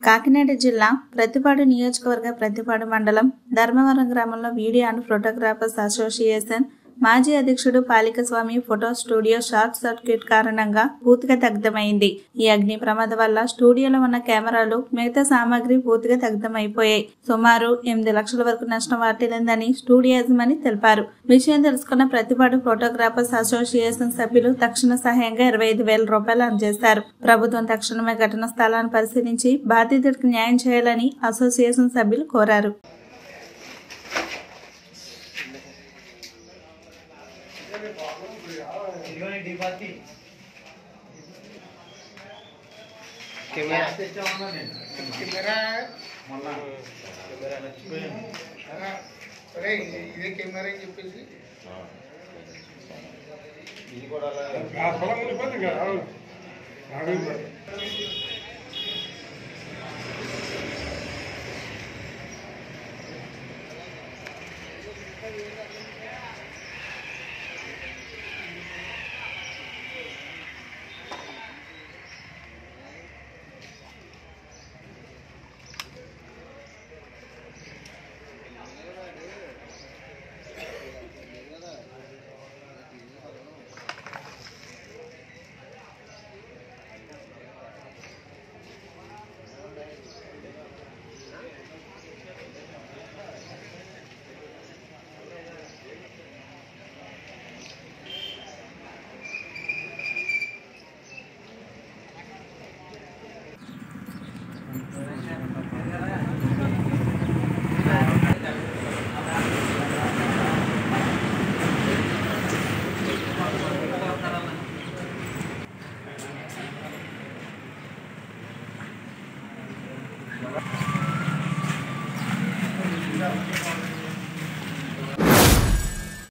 కాకినాడ జిల్లా ప్రతిపాడు నియోజకవర్గ ప్రతిపాడు మండలం ధర్మవరం గ్రామంలో వీడియో అండ్ ఫోటోగ్రాఫర్స్ అసోసియేషన్ మాజీ అధ్యక్షుడు Palikaswamy photo studio short circuit కారణంగా పూర్తిగా దగ్ధమైంది ఈ అగ్ని ప్రమాదం వల్ల స్టూడియోలో ఉన్న కెమెరాలు మిగతా సామాగ్రి పూర్తిగా దగ్ధమైపోయాయి సుమారు ఎనిమిది లక్షల వరకు నష్టం వాటిల్లిందని స్టూడియో యజమాని తెలిపారు విషయం తెలుసుకున్న ప్రతిపాడు ఫోటోగ్రాఫర్స్ అసోసియేషన్ సభ్యులు తక్షణ సహాయంగా ఇరవై ఐదు వేల రూపాయలు అందజేశారు ప్రభుత్వం తక్షణమే ఘటన స్థలాన్ని పరిశీలించి బాధితుడికి న్యాయం చేయాలని అసోసియేషన్ సభ్యులు కోరారు కెమెరా సరే ఇదే కెమెరా అని చెప్పేసి ఆ పొలం ఉండిపోతుంది కదా అవును. అడుగు.